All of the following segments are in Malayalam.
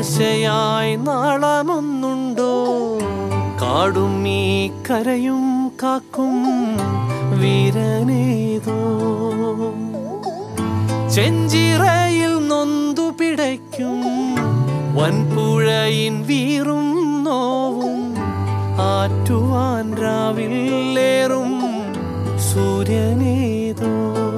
ആശയായി നാളമൊന്നുണ്ടോ കാടും ഈ കരയും കാക്കും വീരനേതോ ചെഞ്ചിറയിൽ നൊന്തു പിടയ്ക്കും വൻപുഴയിൻ വീറും നോവും ആറ്റുവാൻ രാവിലേറും സൂര്യനേതോ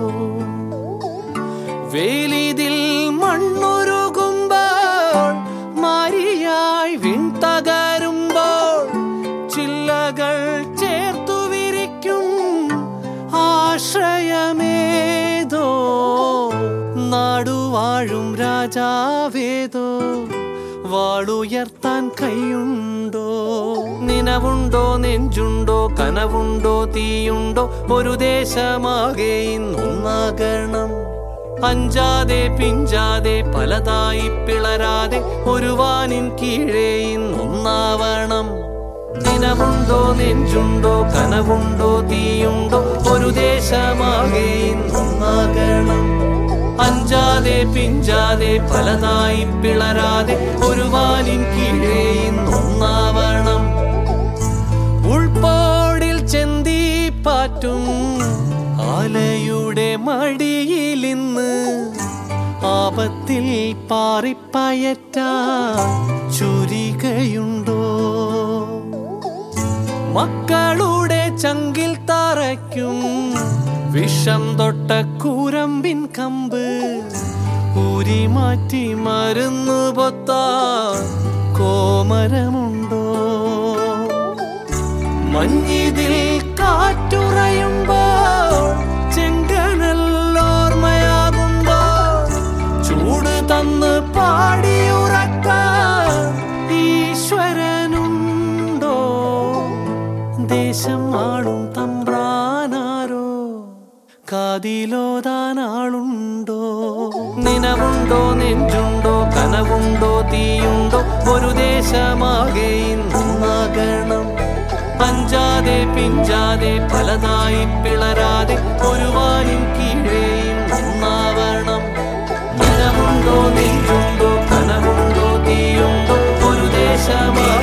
വേലിതിൽ മണ്ണുരുകുമ്പോൾ മാരിയായി വിൺതകരുമ്പോൾ ചില്ലകൾ ചേർത്തു വിരിക്കും ആശ്രയമേതോ നാടുവാഴും രാജാവേതോ വാളുയർത്താൻ കൈയുണ്ടോ നിനവുണ്ടോ നെഞ്ചുണ്ടോ കനവുണ്ടോ തീയുണ്ടോ ഒരു ദേശമാകെ ഇന്നൊന്നാകണം അഞ്ചാതെ പിഞ്ചാതെ പലതായി പിളരാതെ ഒരു വാനിൻ കീഴേ ഇന്നൊന്നാവണം ദിനമുണ്ടോ നെഞ്ചുണ്ടോ കനവുണ്ടോ തീയുണ്ടോ ഒരു ദേശമാകെ ഇന്നൊന്നാകണം അഞ്ചാതെ പിഞ്ചാതെ പലതായി പിളരാതെ ഒരു വാനിൻ കീഴേ ഇന്നൊന്നാവണം ഉൾപ്പോടിൽ ചെന്തി പാറ്റും ആലയുടെ മടിയിൽ ഇന്ന് ആപത്തിൽ പാറിപ്പയറ്റ ചുരികയുണ്ടോ മക്കളുടെ ചങ്കിൽ തറയ്ക്കും വിഷം തൊട്ട കൂരമ്പിൻ കമ്പ് ഊരി മാറ്റി മരുന്ന് പൊത്താൻ കോമരമുണ്ടോ മഞ്ഞിതിൽ കാറ്റുറയുമ്പോൾ ചെങ്കനല്ലോർമ്മയാകുമ്പോൾ ചൂട് തന്ന് പാടിയുറക്കാൻ ഈശ്വരനുണ്ടോ ദേശം ആളും തമ്പ്രാനാരോ കാതിലോതാനാളുണ്ടോ നിനവുണ്ടോ നെഞ്ചുണ്ടോ കനവുണ്ടോ തീയുണ്ടോ ഒരു ദേശമാകെ ഇന്നാകണം അഞ്ചാതെ പിഞ്ചാതെ പലതായി പിളരാതെ ഒരു വാനിൻ കീഴേ ഒന്നാവണം നിനവുണ്ടോ നെഞ്ചുണ്ടോ കനവുണ്ടോ തീയുണ്ടോ ഒരു ദേശമാ